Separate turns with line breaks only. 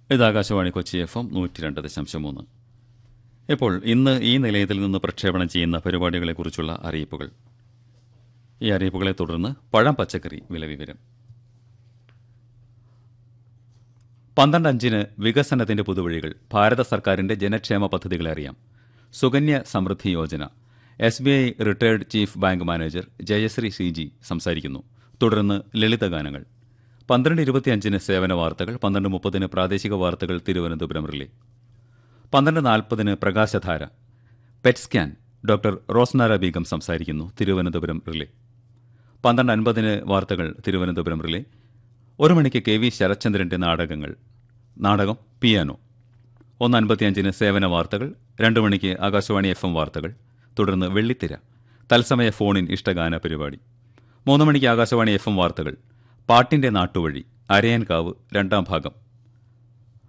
ഇത് Akashvani Kochi F M നൂറ്റി രണ്ട് ദശാംശം മൂന്ന് ഇപ്പോൾ ഇന്ന് ഈ നിലയത്തിൽ നിന്ന് പ്രക്ഷേപണം ചെയ്യുന്ന പരിപാടികളെക്കുറിച്ചുള്ള അറിയിപ്പുകൾ ഈ അറിയിപ്പുകളെ തുടർന്ന് പഴം പച്ചക്കറി വില വിവരം പന്ത്രണ്ട് അഞ്ചിന് വികസനത്തിന്റെ പുതുവഴികൾ ഭാരത സർക്കാരിന്റെ ജനക്ഷേമ പദ്ധതികളെ അറിയാം Sukanya Samriddhi Yojana S B I retired chief bank manager Jayashree C G സംസാരിക്കുന്നു തുടർന്ന് ലളിതഗാനങ്ങൾ പന്ത്രണ്ട് ഇരുപത്തിയഞ്ചിന് സേവന വാർത്തകൾ പന്ത്രണ്ട് മുപ്പതിന് പ്രാദേശിക വാർത്തകൾ തിരുവനന്തപുരം റിലേ പന്ത്രണ്ട് നാൽപ്പതിന് പ്രകാശധാര PET scan doctor Rosnara Begum സംസാരിക്കുന്നു തിരുവനന്തപുരം റിലേ പന്ത്രണ്ട് അൻപതിന് വാർത്തകൾ തിരുവനന്തപുരം റിലേ ഒരു മണിക്ക് കെ വി ശരത്ചന്ദ്രന്റെ നാടകങ്ങൾ നാടകം പിയാനോ ഒന്ന് അൻപത്തിയഞ്ചിന് സേവന വാർത്തകൾ രണ്ടു മണിക്ക് ആകാശവാണി എഫ് എം വാർത്തകൾ തുടർന്ന് വെള്ളിത്തിര തത്സമയ ഫോണിൻ ഇഷ്ടഗാന പരിപാടി മൂന്ന് മണിക്ക് ആകാശവാണി എഫ് എം വാർത്തകൾ പാട്ടിന്റെ നാട്ടുവഴി അരയൻകാവ് രണ്ടാം ഭാഗം